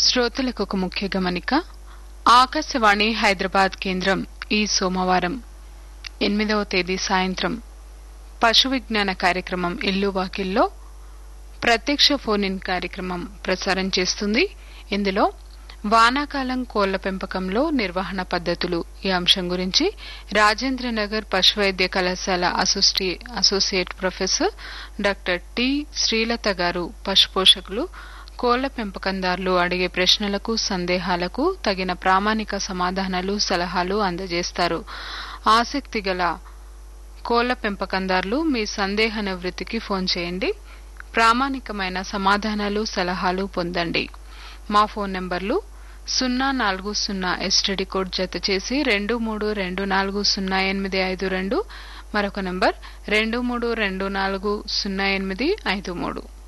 శ్రోతలకు ఒక ముఖ్య గమనిక ఆకాశవాణి హైదరాబాద్ కేంద్రం ఈ సోమవారం ఎనిమిదవ తేదీ సాయంత్రం పశు విజ్ఞాన కార్యక్రమం ఇల్లు వాకిల్లో ప్రత్యక్ష ఫోన్ ఇన్ కార్యక్రమం ప్రసారం చేస్తుంది ఇందులో వానాకాలం కోళ్ల పెంపకంలో నిర్వహణ పద్ధతులు ఈ అంశం గురించి రాజేంద్రనగర్ పశు వైద్య కళాశాల అసోసియే associate professor doctor T Srilatha గారు పశు పోషకులు కోళ్ల పెంపకందారులు అడిగే ప్రశ్నలకు సందేహాలకు తగిన ప్రామాణిక సమాధానాలు సలహాలు అందజేస్తారు ఆసక్తి గల కోళ్ల పెంపకందారులు మీ సందేహ నివృత్తికి ఫోన్ చేయండి ప్రామాణికమైన సమాధానాలు సలహాలు పొందండి మా ఫోన్ నంబర్లు సున్నా నాలుగు సున్నా ఎస్టీడీ కోడ్ జత చేసి రెండు మూడు రెండు నాలుగు సున్నా ఎనిమిది ఐదు రెండు మరొక నంబర్ రెండు మూడు రెండు నాలుగు సున్నా ఎనిమిది ఐదు మూడు